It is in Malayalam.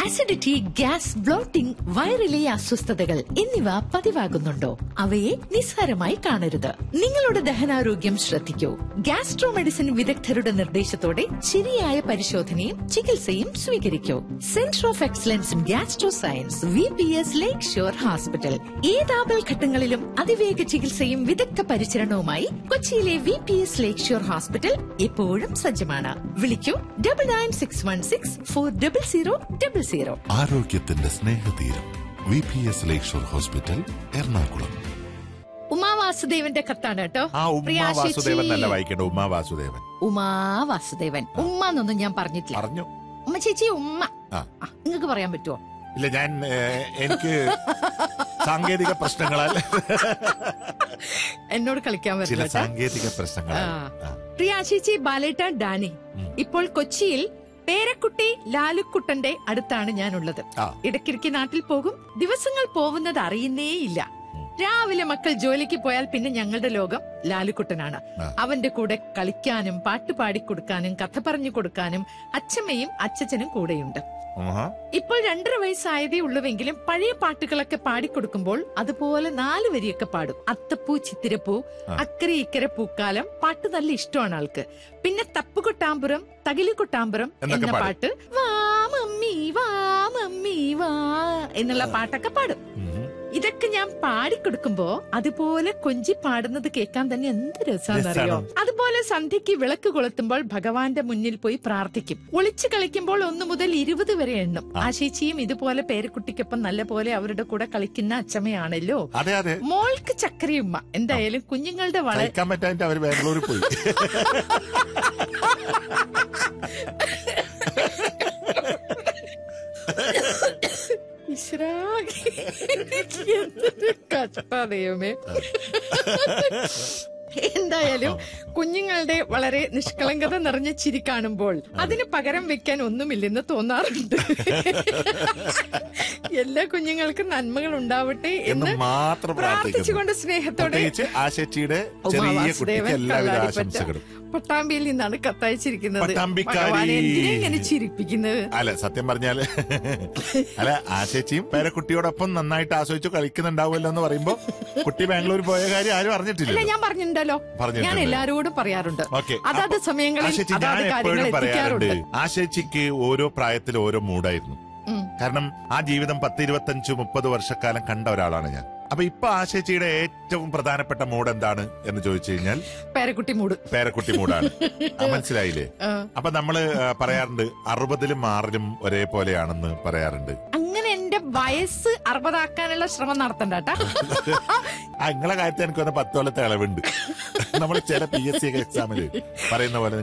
അസിഡിറ്റി ഗ്യാസ് ബ്ലോട്ടിംഗ് വയറിലെ അസ്വസ്ഥതകൾ എന്നിവ പതിവാകുന്നുണ്ടോ അവയെ നിസ്സാരമായി കാണരുത് നിങ്ങളുടെ ദഹനാരോഗ്യം ശ്രദ്ധിക്കൂ ഗ്യാസ്ട്രോ മെഡിസിൻ വിദഗ്ധരുടെ നിർദ്ദേശത്തോടെ ശരിയായ പരിശോധനയും ചികിത്സയും സ്വീകരിക്കൂ centre of excellence in gastro science V P S lake shore hospital ഏതാപൽ ഘട്ടങ്ങളിലും അതിവേഗ ചികിത്സയും വിദഗ്ധ പരിചരണവുമായി കൊച്ചിയിലെ V P S lake shore hospital എപ്പോഴും സജ്ജമാണ് വിളിക്കൂ double nine six one six four double zero double zero ആരോഗ്യത്തിന്റെ സ്നേഹതീരം V P S lakeshore hospital Ernakulam Uma വാസുദേവന്റെ കത്താണ് കേട്ടോ ആ പ്രിയ ഉമ്മ ചേച്ചി. വാസുദേവൻ നല്ല വായിക്കേണ്ട ഉമ്മ വാസുദേവൻ ഉമാ വാസുദേവൻ ഉമ്മ എന്നൊന്നും ഞാൻ പറഞ്ഞിട്ടില്ല പറഞ്ഞു ഉമ്മ ചേച്ചി ഉമ്മ ആ. നിങ്ങൾക്ക് പറയാൻ പറ്റുമോ ഇല്ല ഞാൻ ഏ, എനിക്ക് സാങ്കേതിക പ്രശ്നങ്ങളാൽ എന്നോട് കളിക്കാൻ ചില പറ്റില്ല കേട്ടോ. സാങ്കേതിക പ്രശ്നങ്ങളാൽ ആ. ആ. പ്രിയ ചേച്ചി ബാലേട്ട ഡാനി ഇപ്പോൾ കൊച്ചിയിൽ പേരക്കുട്ടി ലാലുക്കുട്ടന്റെ അടുത്താണ് ഞാനുള്ളത് ആ. ഇടയ്ക്കിടയ്ക്ക് നാട്ടിൽ പോകും ദിവസങ്ങൾ പോകുന്നത് അറിയുന്നേയില്ല രാവിലെ മക്കൾ ജോലിക്ക് പോയാൽ പിന്നെ ഞങ്ങളുടെ ലോകം ലാലുക്കുട്ടനാണ് ആ. അവന്റെ കൂടെ കളിക്കാനും പാട്ട് പാടിക്കൊടുക്കാനും കഥ പറഞ്ഞു കൊടുക്കാനും അച്ഛമ്മയും അച്ഛച്ചനും കൂടെയുണ്ട് ആഹാ. ഇപ്പോൾ രണ്ടര വയസ്സായതേ ഉള്ളുവെങ്കിലും പഴയ പാട്ടുകളൊക്കെ പാടിക്കൊടുക്കുമ്പോൾ അതുപോലെ നാല് വരിയൊക്കെ പാടും അത്തപ്പൂ ചിത്തിരപ്പൂ അക്കരെ ഇക്കരെ പൂക്കാലം പാട്ട് നല്ല ഇഷ്ടമാണ് ആൾക്ക് പിന്നെ തപ്പുകൊട്ടാമ്പുറം തകിലുകൊട്ടാമ്പുറം എന്നൊക്കെ എന്ന പാടും. പാട്ട് വാ മമ്മി വാ മമ്മി വാ എന്നുള്ള പാട്ടൊക്കെ പാടും ഉം. ഇതൊക്കെ ഞാൻ പാടിക്കൊടുക്കുമ്പോ അതുപോലെ കൊഞ്ചി പാടുന്നത് കേൾക്കാൻ തന്നെ എന്ത് രസമാണെന്നറിയോ രസാണ്. അതുപോലെ സന്ധ്യയ്ക്ക് വിളക്ക് കൊളുത്തുമ്പോൾ ഭഗവാന്റെ മുന്നിൽ പോയി പ്രാർത്ഥിക്കും ഒളിച്ചു കളിക്കുമ്പോൾ ഒന്ന് മുതൽ ഇരുപത് വരെ എണ്ണും ആശേച്ചിയും ഇതുപോലെ പേരക്കുട്ടിക്കൊപ്പം നല്ല പോലെ അവരുടെ കൂടെ കളിക്കുന്ന അച്ചമ്മയാണല്ലോ അതെ അതെ മോൾക്ക് ചക്കരയുമ്മ എന്തായാലും കുഞ്ഞുങ്ങളുടെ വളരെ സഹിക്കാൻ പറ്റാഞ്ഞിട്ട് അവര് ബാംഗ്ലൂരിൽ പോയി ഈശ്വരാ, എന്തൊരു കഷ്ടാ ദൈവമേ എന്തായാലും കുഞ്ഞുങ്ങളുടെ വളരെ നിഷ്കളങ്കത നിറഞ്ഞ ചിരി കാണുമ്പോൾ അതിന് പകരം വെക്കാൻ ഒന്നുമില്ലെന്ന് തോന്നാറുണ്ട് എല്ലാ കുഞ്ഞുങ്ങൾക്കും നന്മകൾ ഉണ്ടാവട്ടെ എന്ന് എന്ന് മാത്രം പ്രാർത്ഥിച്ചുകൊണ്ട് പ്രാർത്ഥിക്കുന്നു സ്നേഹത്തോടെ പ്രത്യേകിച്ച് ആശച്ചിയുടെ ഉമാ ചെറിയ വാസുദേവൻ കുട്ടിക്ക് എല്ലാവിധ കള്ളാടിപ്പറ്റ ആശംസകളും പട്ടാമ്പിയിൽ നിന്നാണ് കത്തയച്ചിരിക്കുന്നത് പട്ടാമ്പിക്കാരി. ഭഗവാനെ എന്തിനാ ഇങ്ങനെ ചിരിപ്പിക്കുന്നത് അല്ല സത്യം പറഞ്ഞാല് അല്ല ആശേച്ചിയും പേരക്കുട്ടിയോടൊപ്പം നന്നായിട്ട് ആസ്വദിച്ചു കളിക്കുന്നുണ്ടാവുമല്ലോ എന്ന് പറയുമ്പോ കുട്ടി ബാംഗ്ലൂർ പോയ കാര്യം ആരും അല്ല അറിഞ്ഞിട്ടില്ല ഞാൻ പറഞ്ഞിട്ടുണ്ടല്ലോ പറഞ്ഞിട്ടുണ്ട്. ഞാൻ എല്ലാരോടും പറയാറുണ്ട് ഓക്കെ അതാത് സമയങ്ങളിൽ ആശേച്ചി ഞാൻ അതാത് കാര്യങ്ങൾ എപ്പോഴും പറയാറുണ്ട് എത്തിക്കാറുണ്ട് ആശേച്ചിക്ക് ഓരോ പ്രായത്തിൽ ഓരോ മൂഡായിരുന്നു ഉം. കാരണം ആ ജീവിതം പത്ത് ഇരുപത്തഞ്ച് മുപ്പത് വർഷക്കാലം കണ്ട ഒരാളാണ് ഞാൻ അപ്പൊ ഇപ്പൊ ആശേച്ചിയുടെ ഏറ്റവും പ്രധാനപ്പെട്ട മൂഡ് എന്താണ് എന്ന് ചോദിച്ചു കഴിഞ്ഞാൽ പേരക്കുട്ടി മൂട് പേരക്കുട്ടി മൂടാണ് ആ, മനസ്സിലായില്ലേ ആ. അപ്പൊ നമ്മള് ആ, പറയാറുണ്ട് അറുപതിലും ആറിലും ഒരേപോലെയാണെന്ന് പറയാറുണ്ട് അങ്ങനെ എന്റെ വയസ്സ് അറുപതാക്കാനുള്ള ശ്രമം നടത്തണ്ട കേട്ടാ ആ നിങ്ങളെ കാര്യത്തിൽ എനിക്ക് വന്ന പത്ത് കൊല്ലത്തെ ഇളവുണ്ട് നമ്മൾ ചില പി എസ് സി ഒക്കെ എക്സാമില് പറയുന്ന പോലെ